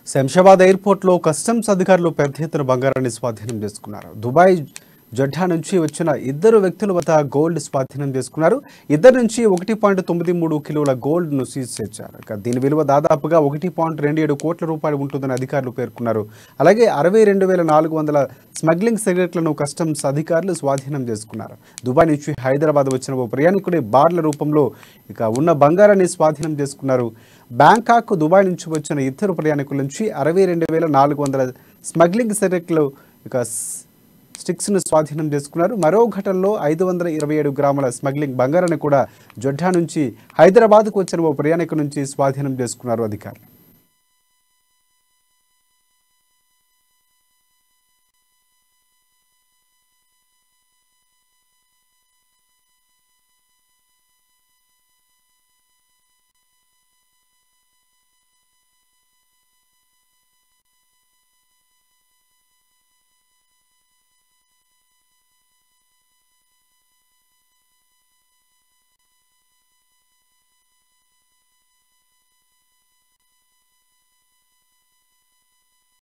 శంషాబాద్ ఎయిర్పోర్ట్లో కస్టమ్స్ అధికారులు పెద్ద ఎత్తున బంగారాన్ని స్వాధీనం చేసుకున్నారు దుబాయ్ జడ్డా నుంచి వచ్చిన ఇద్దరు వ్యక్తుల వద్ద గోల్డ్ స్వాధీనం చేసుకున్నారు ఇద్దరు నుంచి ఒకటి పాయింట్ తొమ్మిది మూడు కిలోల గోల్డ్ ను సీజ్ చేశారు ఇక దీని విలువ దాదాపుగా ఒకటి పాయింట్ రెండు ఏడు కోట్ల రూపాయలు ఉంటుందని అధికారులు పేర్కొన్నారు అలాగే అరవై రెండు వేల నాలుగు వందల స్మగ్లింగ్ సిగరెట్లను కస్టమ్స్ అధికారులు స్వాధీనం చేసుకున్నారు దుబాయ్ నుంచి హైదరాబాద్ వచ్చిన ఓ ప్రయాణికుడి బార్ల రూపంలో ఇక ఉన్న బంగారాన్ని స్వాధీనం చేసుకున్నారు బ్యాంకాక్ దుబాయ్ నుంచి వచ్చిన ఇద్దరు ప్రయాణికుల నుంచి అరవై రెండు వేల నాలుగు వందల స్మగ్లింగ్ సిగరెట్లు ఇక స్- స్టిక్స్ను స్వాధీనం చేసుకున్నారు మరో ఘటనలో ఐదు వందల ఇరవై ఏడు గ్రాముల స్మగ్లింగ్ బంగారాన్ని కూడా జొడ్డా నుంచి హైదరాబాద్కు వచ్చిన ఓ ప్రయాణికు నుంచి స్వాధీనం చేసుకున్నారు అధికారులు